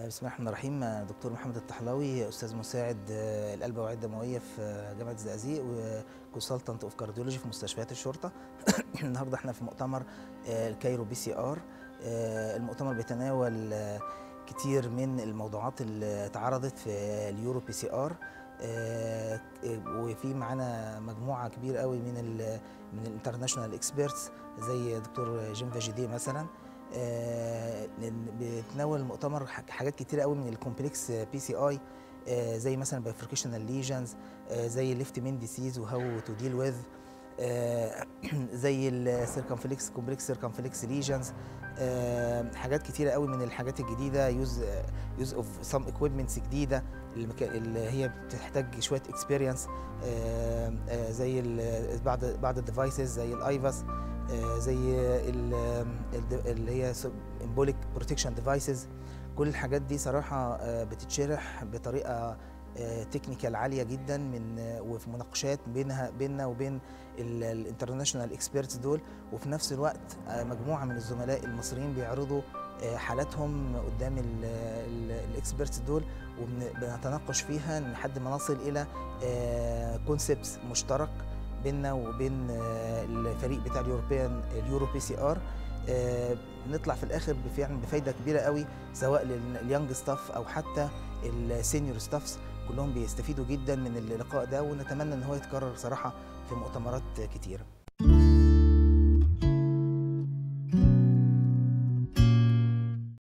بسم الله الرحمن الرحيم دكتور محمد الطحلاوي استاذ مساعد القلب والأوعية الدمويه في جامعه الزقازيق وكونسلتنت اوف كارديولوجي في مستشفيات الشرطه النهارده احنا في مؤتمر الكايرو بي سي ار المؤتمر بيتناول كتير من الموضوعات اللي اتعرضت في اليورو بي سي ار وفي معانا مجموعه كبيره قوي من ال من الانترناشونال اكسبيرتس زي دكتور جيم فاجيدي مثلا بيتناول المؤتمر حاجات كتيره قوي من الكومبلكس بي سي اي زي مثلا بايفركيشنال ليجنز زي الليفت مين ديسيز وهاو تو ديل وذ زي السيركمفلكس كومبلكس سيركمفلكس ليجنز حاجات كتيره قوي من الحاجات الجديده يوز يوز اوف سم اكويبمنتس جديده اللي هي بتحتاج شويه اكسبيرينس زي بعض بعض الديفايسز زي الايفاس زي اللي هي امبوليك بروتكشن ديفايسز كل الحاجات دي صراحه بتتشرح بطريقه تكنيكال عاليه جدا من وفي مناقشات بينها بيننا وبين الانترناشونال اكسبيرتس دول وفي نفس الوقت مجموعه من الزملاء المصريين بيعرضوا حالاتهم قدام الاكسبيرتس دول وبنتناقش فيها لحد ما نصل الى كونسبتس مشترك بيننا وبين الفريق بتاع اليوروبيان اليورو بي سي ار نطلع في الاخر فعلا بفايده كبيره قوي سواء لليانج ستاف او حتى السينيور ستافز كلهم بيستفيدوا جدا من اللقاء ده ونتمنى ان هو يتكرر صراحه في مؤتمرات كتيره